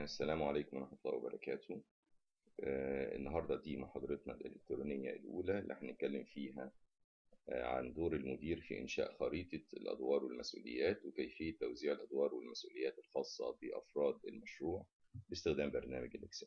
السلام عليكم ورحمة الله وبركاته آه، النهاردة دي محاضرتنا الإلكترونية الأولى اللي هنتكلم فيها آه، عن دور المدير في إنشاء خريطة الأدوار والمسؤوليات وكيفية توزيع الأدوار والمسؤوليات الخاصة بأفراد المشروع باستخدام برنامج الإكسل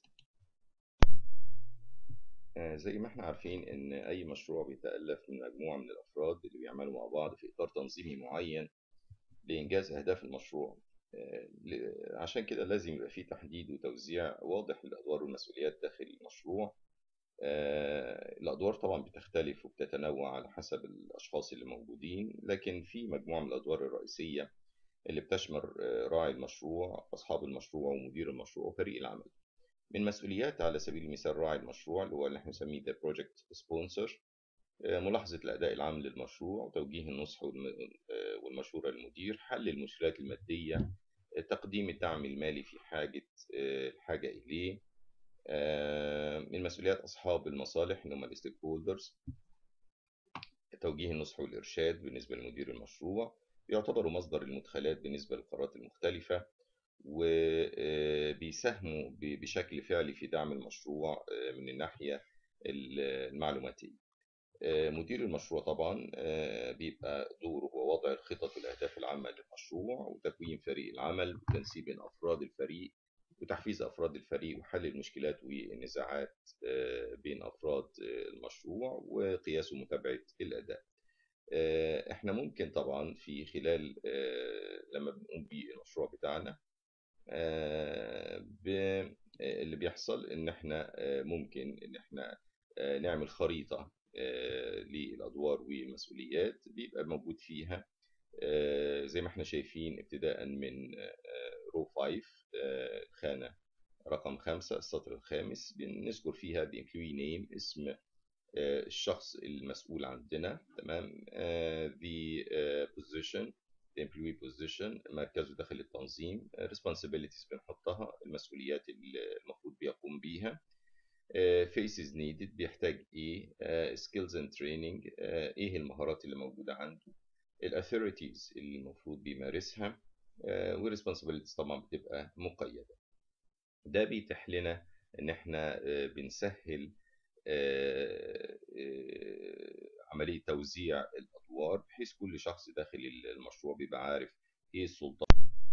آه، زي ما احنا عارفين إن أي مشروع بيتألف من مجموعة من الأفراد اللي بيعملوا مع بعض في إطار تنظيمي معين لإنجاز أهداف المشروع عشان كده لازم يبقى في تحديد وتوزيع واضح للأدوار والمسؤوليات داخل المشروع الأدوار طبعا بتختلف وبتتنوع على حسب الأشخاص اللي موجودين لكن في مجموعة من الأدوار الرئيسية اللي بتشمل راعي المشروع أصحاب المشروع ومدير المشروع وفريق العمل من مسؤوليات على سبيل المثال راعي المشروع اللي هو اللي احنا بنسميه ده بروجكت سبونسر ملاحظة الأداء العام للمشروع وتوجيه النصح والمشورة للمدير حل المشكلات المادية تقديم الدعم المالي في حاجة الحاجة إليه من مسؤوليات أصحاب المصالح اللي هم الستيك هولدرز توجيه النصح والإرشاد بالنسبة لمدير المشروع يعتبروا مصدر المدخلات بالنسبة للقرارات المختلفة وبيساهموا بشكل فعلي في دعم المشروع من الناحية المعلوماتية مدير المشروع طبعا بيبقى دوره هو وضع الخطط والأهداف العامة للمشروع وتكوين فريق العمل وتنسيب بين أفراد الفريق وتحفيز أفراد الفريق وحل المشكلات والنزاعات بين أفراد المشروع وقياس ومتابعة الأداء احنا ممكن طبعا في خلال لما بنقوم بالمشروع بتاعنا اللي بيحصل ان احنا ممكن ان احنا نعمل خريطة للأدوار والمسؤوليات بيبقى موجود فيها زي ما احنا شايفين ابتداء من رو 5 خانة رقم خمسة السطر الخامس بنذكر فيها the employee name اسم الشخص المسؤول عندنا تمام the position the employee position مركزه داخل التنظيم responsibilities بنحطها المسؤوليات اللي المفروض بيقوم بيها faces needed بيحتاج ايه uh, skills and training uh, ايه المهارات اللي موجودة عنده الاثوريتيز اللي المفروض بيمارسها uh, والresponsibilities طبعا بتبقى مقيدة ده بيتيح لنا ان احنا بنسهل عملية توزيع الادوار بحيث كل شخص داخل المشروع بيبقى عارف ايه السلطات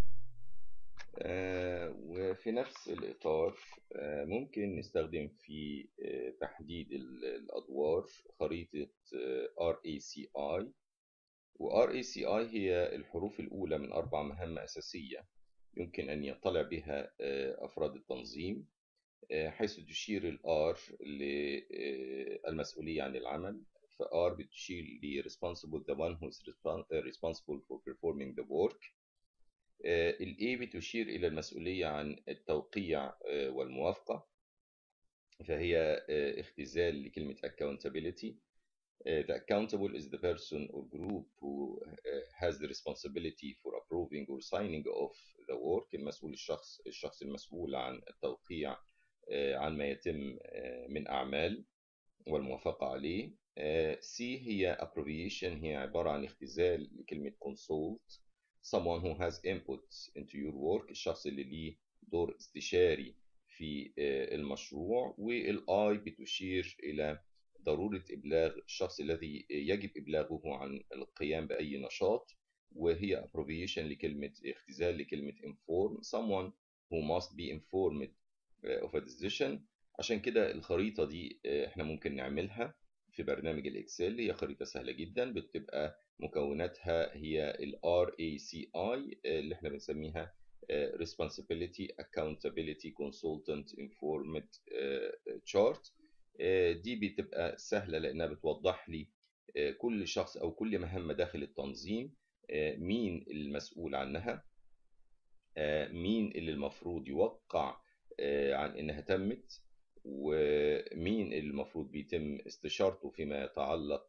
وفي نفس الإطار ممكن نستخدم في تحديد الأدوار خريطة RACI و RACI هي الحروف الأولى من أربع مهام أساسية يمكن أن يطلع بها أفراد التنظيم حيث تشير ال R للمسؤولية عن العمل ف R بتشير ل responsible the one who is responsible for performing the work الاي بتشير الى المسؤوليه عن التوقيع والموافقه فهي اختزال لكلمه accountability the accountable is the person or group who has the responsibility for approving or signing off the work المسؤول الشخص الشخص المسؤول عن التوقيع عن ما يتم من اعمال والموافقه عليه C هي abbreviation هي عباره عن اختزال لكلمه consult someone who has input into your work الشخص اللي ليه دور استشاري في المشروع والاي بتشير الى ضرورة إبلاغ الشخص الذي يجب إبلاغه عن القيام بأي نشاط وهي abbreviation لكلمة اختزال لكلمة inform someone who must be informed of a decision عشان كده الخريطة دي احنا ممكن نعملها في برنامج الإكسل هي خريطة سهلة جدا بتبقى مكوناتها هي ال RACI اللي احنا بنسميها Responsibility Accountability Consultant Informed Chart دي بتبقى سهلة لأنها بتوضح لي كل شخص أو كل مهمة داخل التنظيم مين المسؤول عنها مين اللي المفروض يوقع عن إنها تمت ومين اللي المفروض بيتم استشارته فيما يتعلق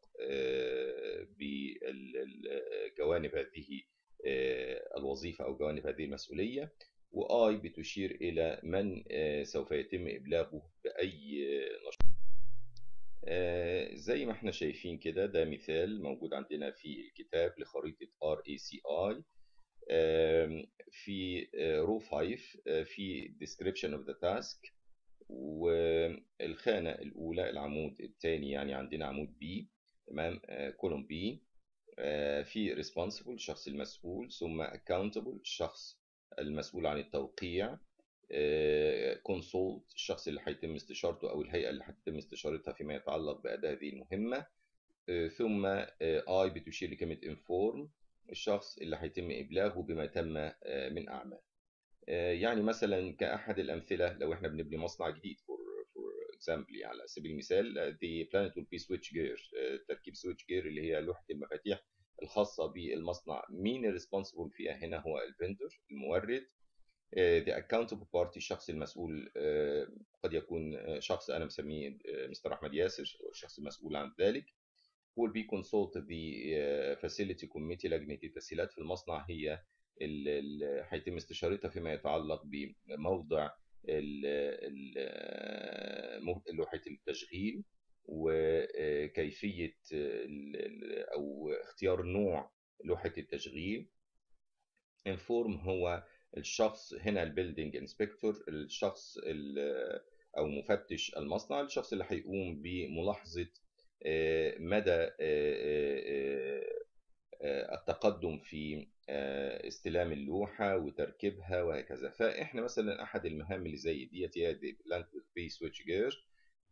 بجوانب هذه الوظيفة أو جوانب هذه المسؤولية وآي بتشير إلى من سوف يتم إبلاغه بأي نشاط زي ما احنا شايفين كده ده مثال موجود عندنا في الكتاب لخريطة RACI في رو 5 في description of the task والخانة الأولى العمود الثاني يعني عندنا عمود بي تمام كولوم بي في responsible الشخص المسؤول ثم accountable الشخص المسؤول عن التوقيع كونسولت الشخص اللي هيتم استشارته او الهيئه اللي هتتم استشارتها فيما يتعلق باداء هذه المهمه ثم اي بتشير لكلمه انفورم الشخص اللي هيتم ابلاغه بما تم من اعمال يعني مثلا كاحد الامثله لو احنا بنبني مصنع جديد فور فور اكزامبل على سبيل المثال the planet will be switch gear تركيب switch gear اللي هي لوحه المفاتيح الخاصه بالمصنع مين الريسبونسبل فيها هنا هو الفندر المورد the accountable party الشخص المسؤول قد يكون شخص انا مسميه مستر احمد ياسر الشخص المسؤول عن ذلك will be consulted the facility committee لجنه التسهيلات في المصنع هي اللي هيتم استشارتها فيما يتعلق بموضع لوحه التشغيل وكيفيه او اختيار نوع لوحه التشغيل انفورم هو الشخص هنا البيلدينج انسبكتور الشخص او مفتش المصنع الشخص اللي هيقوم بملاحظه مدى التقدم في استلام اللوحه وتركيبها وهكذا فاحنا مثلا احد المهام اللي زي ديت هي بلانت بي سويتش جير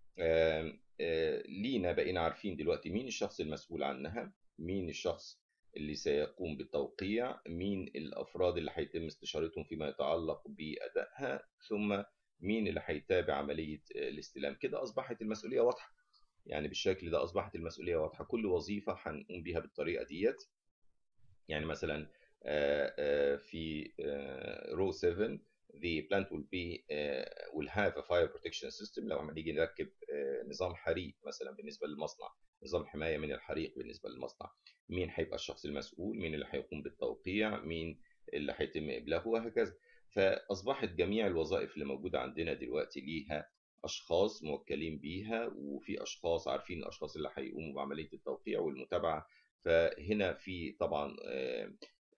لينا بقينا عارفين دلوقتي مين الشخص المسؤول عنها مين الشخص اللي سيقوم بالتوقيع مين الافراد اللي هيتم استشارتهم فيما يتعلق بادائها ثم مين اللي هيتابع عمليه الاستلام كده اصبحت المسؤوليه واضحه يعني بالشكل ده اصبحت المسؤوليه واضحه كل وظيفه هنقوم بيها بالطريقه ديت يعني مثلا في رو 7 the plant will be uh, will have a fire protection system لو عم نيجي نركب uh, نظام حريق مثلا بالنسبه للمصنع نظام حمايه من الحريق بالنسبه للمصنع مين هيبقى الشخص المسؤول مين اللي هيقوم بالتوقيع مين اللي هيتم ابلاغه وهكذا فاصبحت جميع الوظائف اللي موجوده عندنا دلوقتي ليها اشخاص موكلين بيها وفي اشخاص عارفين الاشخاص اللي هيقوموا بعمليه التوقيع والمتابعه فهنا في طبعا آآ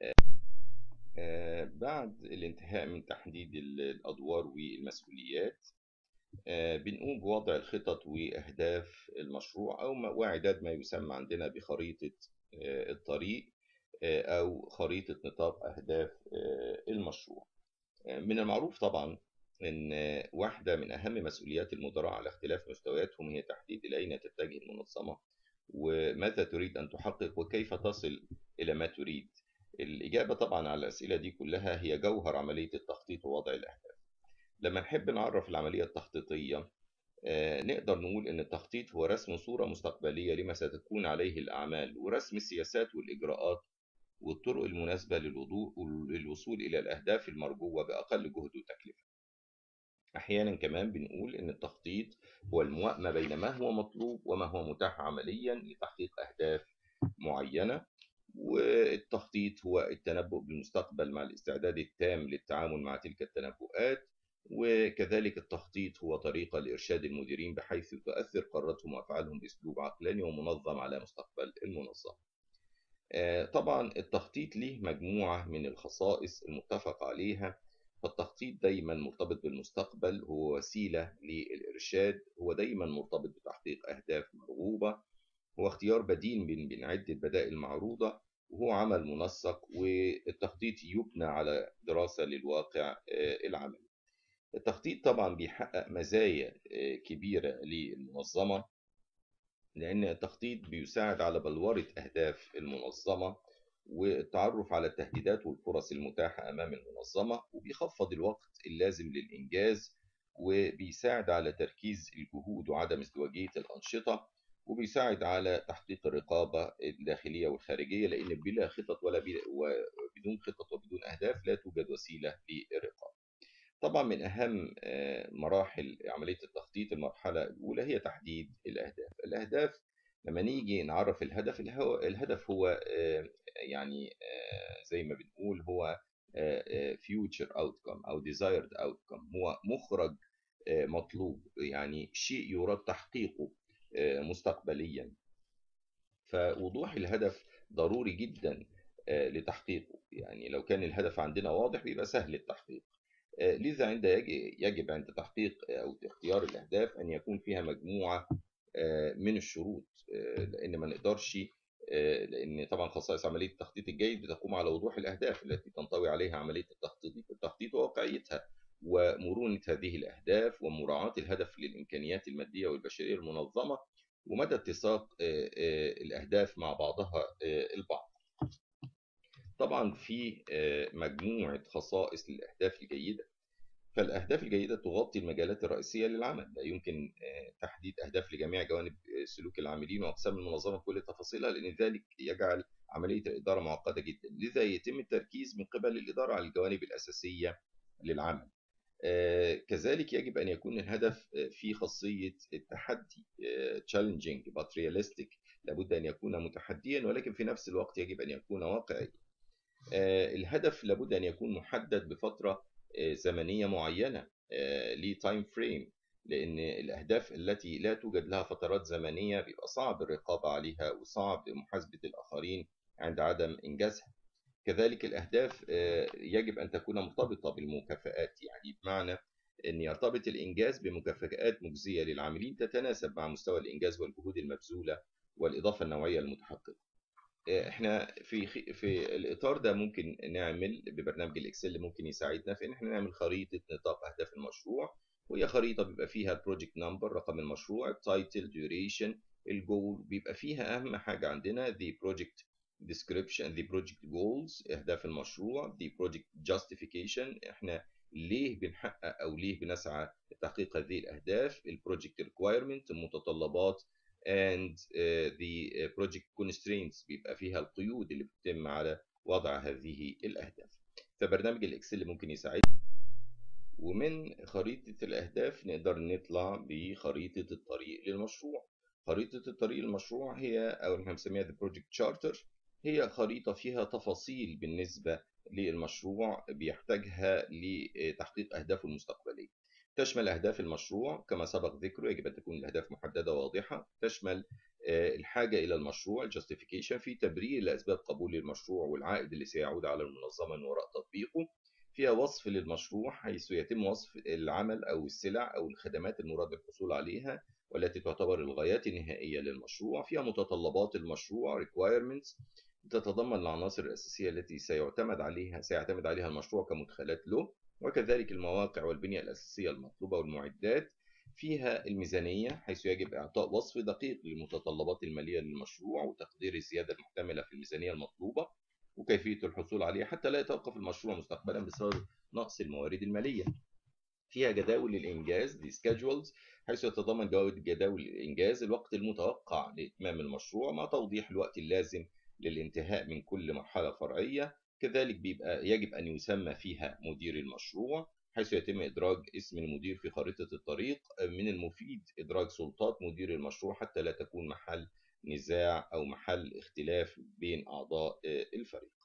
آآ بعد الانتهاء من تحديد الادوار والمسؤوليات بنقوم بوضع الخطط واهداف المشروع او واعداد ما يسمى عندنا بخريطه الطريق او خريطه نطاق اهداف المشروع من المعروف طبعا ان واحده من اهم مسؤوليات المدراء على اختلاف مستوياتهم هي تحديد الى اين تتجه المنظمه وماذا تريد ان تحقق وكيف تصل الى ما تريد الاجابه طبعا على الاسئله دي كلها هي جوهر عمليه التخطيط ووضع الاهداف لما نحب نعرف العمليه التخطيطيه نقدر نقول ان التخطيط هو رسم صوره مستقبليه لما ستكون عليه الاعمال ورسم السياسات والاجراءات والطرق المناسبه للوصول الى الاهداف المرجوه باقل جهد وتكلفه احيانا كمان بنقول ان التخطيط هو الموائمه بين ما هو مطلوب وما هو متاح عمليا لتحقيق اهداف معينه والتخطيط هو التنبؤ بالمستقبل مع الاستعداد التام للتعامل مع تلك التنبؤات وكذلك التخطيط هو طريقة لإرشاد المديرين بحيث تؤثر قراراتهم وأفعالهم بأسلوب عقلاني ومنظم على مستقبل المنظمة. طبعا التخطيط له مجموعة من الخصائص المتفق عليها فالتخطيط دايما مرتبط بالمستقبل هو وسيلة للإرشاد هو دايما مرتبط بتحقيق أهداف مرغوبة هو اختيار بديل من بين عدة بدائل معروضة وهو عمل منسق والتخطيط يبنى على دراسة للواقع العملي التخطيط طبعا بيحقق مزايا كبيرة للمنظمة لأن التخطيط بيساعد على بلورة أهداف المنظمة والتعرف على التهديدات والفرص المتاحة أمام المنظمة وبيخفض الوقت اللازم للإنجاز وبيساعد على تركيز الجهود وعدم ازدواجية الأنشطة وبيساعد على تحقيق الرقابة الداخلية والخارجية لأن بلا خطط ولا بدون خطط وبدون أهداف لا توجد وسيلة للرقابة. طبعا من أهم مراحل عملية التخطيط المرحلة الأولى هي تحديد الأهداف. الأهداف لما نيجي نعرف الهدف الهدف هو يعني زي ما بنقول هو future outcome أو desired outcome هو مخرج مطلوب يعني شيء يراد تحقيقه مستقبليا فوضوح الهدف ضروري جدا لتحقيقه يعني لو كان الهدف عندنا واضح بيبقى سهل التحقيق لذا عند يجب عند تحقيق أو اختيار الأهداف أن يكون فيها مجموعة من الشروط لأن ما نقدرش لأن طبعا خصائص عملية التخطيط الجيد بتقوم على وضوح الأهداف التي تنطوي عليها عملية التخطيط التخطيط وواقعيتها ومرونة هذه الأهداف ومراعاة الهدف للإمكانيات المادية والبشرية المنظمة ومدى اتساق الأهداف مع بعضها البعض طبعا في مجموعة خصائص للأهداف الجيدة فالأهداف الجيدة تغطي المجالات الرئيسية للعمل لا يمكن تحديد أهداف لجميع جوانب سلوك العاملين وأقسام المنظمة بكل تفاصيلها لأن ذلك يجعل عملية الإدارة معقدة جدا لذا يتم التركيز من قبل الإدارة على الجوانب الأساسية للعمل كذلك يجب أن يكون الهدف في خاصية التحدي challenging but realistic لابد أن يكون متحديا ولكن في نفس الوقت يجب أن يكون واقعي الهدف لابد أن يكون محدد بفترة زمنية معينة ليه تايم فريم لأن الأهداف التي لا توجد لها فترات زمنية بيبقى صعب الرقابة عليها وصعب محاسبة الآخرين عند عدم إنجازها كذلك الأهداف يجب أن تكون مرتبطة بالمكافآت يعني بمعنى أن يرتبط الإنجاز بمكافآت مجزية للعاملين تتناسب مع مستوى الإنجاز والجهود المبذولة والإضافة النوعية المتحققة احنا في في الاطار ده ممكن نعمل ببرنامج الاكسل ممكن يساعدنا في ان احنا نعمل خريطه نطاق اهداف المشروع وهي خريطه بيبقى فيها البروجكت نمبر رقم المشروع التايتل ديوريشن الجول بيبقى فيها اهم حاجه عندنا the project description the project goals اهداف المشروع the project justification احنا ليه بنحقق او ليه بنسعى لتحقيق هذه الاهداف البروجكت requirement المتطلبات and uh, the project constraints بيبقى فيها القيود اللي بتتم على وضع هذه الأهداف فبرنامج الإكسل ممكن يساعد ومن خريطة الأهداف نقدر نطلع بخريطة الطريق للمشروع خريطة الطريق للمشروع هي أو احنا بنسميها the project charter هي خريطة فيها تفاصيل بالنسبة للمشروع بيحتاجها لتحقيق أهدافه المستقبلية تشمل أهداف المشروع كما سبق ذكره يجب أن تكون الأهداف محددة وواضحة تشمل الحاجة إلى المشروع justification في تبرير لأسباب قبول المشروع والعائد اللي سيعود على المنظمة من وراء تطبيقه فيها وصف للمشروع حيث يتم وصف العمل أو السلع أو الخدمات المراد الحصول عليها والتي تعتبر الغايات النهائية للمشروع فيها متطلبات المشروع requirements تتضمن العناصر الأساسية التي سيعتمد عليها سيعتمد عليها المشروع كمدخلات له وكذلك المواقع والبنية الأساسية المطلوبة والمعدات فيها الميزانية حيث يجب إعطاء وصف دقيق للمتطلبات المالية للمشروع وتقدير الزيادة المحتملة في الميزانية المطلوبة وكيفية الحصول عليها حتى لا يتوقف المشروع مستقبلا بسبب نقص الموارد المالية فيها جداول للإنجاز دي schedules حيث يتضمن جداول الإنجاز الوقت المتوقع لإتمام المشروع مع توضيح الوقت اللازم للانتهاء من كل مرحلة فرعية كذلك بيبقى يجب أن يسمى فيها مدير المشروع حيث يتم إدراج اسم المدير في خريطة الطريق من المفيد إدراج سلطات مدير المشروع حتى لا تكون محل نزاع أو محل اختلاف بين أعضاء الفريق